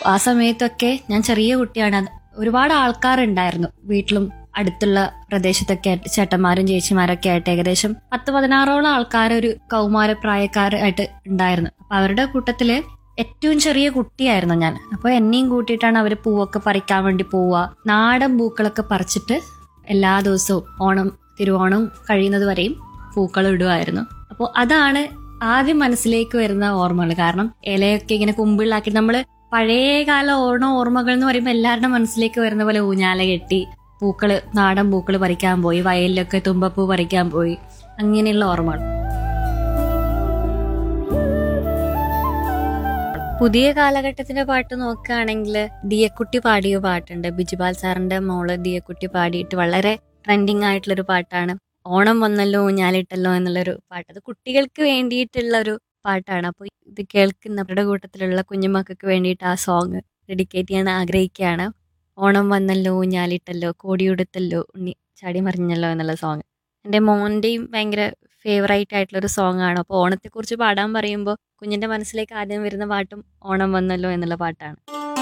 ആ സമയത്തൊക്കെ ഞാൻ ചെറിയ കുട്ടിയാണ് അത് ഒരുപാട് ആൾക്കാരുണ്ടായിരുന്നു വീട്ടിലും അടുത്തുള്ള പ്രദേശത്തൊക്കെ ആയിട്ട് ചേട്ടന്മാരും ചേച്ചിമാരൊക്കെ ആയിട്ട് ഏകദേശം പത്ത് പതിനാറോളം ആൾക്കാർ ഒരു കൗമാര പ്രായക്കാരായിട്ട് ഉണ്ടായിരുന്നു അപ്പൊ അവരുടെ കൂട്ടത്തില് ഏറ്റവും ചെറിയ കുട്ടിയായിരുന്നു ഞാൻ അപ്പോൾ എന്നെയും കൂട്ടിയിട്ടാണ് അവർ പൂവൊക്കെ പറിക്കാൻ വേണ്ടി പോവുക നാടൻ പൂക്കളൊക്കെ പറിച്ചിട്ട് എല്ലാ ദിവസവും ഓണം തിരുവോണം കഴിയുന്നത് വരെയും പൂക്കൾ ഇടുമായിരുന്നു അപ്പോൾ അതാണ് ആദ്യം മനസ്സിലേക്ക് വരുന്ന ഓർമ്മകൾ കാരണം ഇലയൊക്കെ ഇങ്ങനെ കുമ്പിളാക്കി നമ്മൾ പഴയ കാല ഓണം ഓർമ്മകൾ എന്ന് പറയുമ്പോൾ എല്ലാവരുടെ മനസ്സിലേക്ക് വരുന്ന പോലെ ഊഞ്ഞാല കെട്ടി പൂക്കള് നാടൻ പൂക്കൾ പറിക്കാൻ പോയി വയലിലൊക്കെ തുമ്പപ്പൂ പറിക്കാൻ പോയി അങ്ങനെയുള്ള ഓർമ്മകൾ പുതിയ കാലഘട്ടത്തിന്റെ പാട്ട് നോക്കുകയാണെങ്കിൽ ദിയക്കുട്ടി പാടിയ പാട്ടുണ്ട് ബിജുപാൽ സാറിന്റെ മോള് ദിയക്കുട്ടി പാടിയിട്ട് വളരെ ട്രെൻഡിങ് ആയിട്ടുള്ളൊരു പാട്ടാണ് ഓണം വന്നല്ലോ ഊഞ്ഞാലിട്ടല്ലോ എന്നുള്ളൊരു പാട്ട് അത് കുട്ടികൾക്ക് വേണ്ടിയിട്ടുള്ള ഒരു പാട്ടാണ് അപ്പോൾ ഇത് കേൾക്കുന്നവരുടെ കൂട്ടത്തിലുള്ള കുഞ്ഞുമക്കൾക്ക് വേണ്ടിയിട്ട് ആ സോങ് ഡെഡിക്കേറ്റ് ചെയ്യാൻ ആഗ്രഹിക്കുകയാണ് ഓണം വന്നല്ലോ ഊഞ്ഞാലിട്ടല്ലോ കോടിയുടുത്തല്ലോ ഉണ്ണി ചാടി മറിഞ്ഞല്ലോ എന്നുള്ള സോങ് എൻ്റെ മോൻ്റെയും ഭയങ്കര ഫേവറേറ്റ് ആയിട്ടുള്ളൊരു സോങ് ആണ് അപ്പോൾ ഓണത്തെക്കുറിച്ച് പാടാൻ പറയുമ്പോൾ കുഞ്ഞിൻ്റെ മനസ്സിലേക്ക് ആദ്യം വരുന്ന പാട്ടും ഓണം വന്നല്ലോ എന്നുള്ള പാട്ടാണ്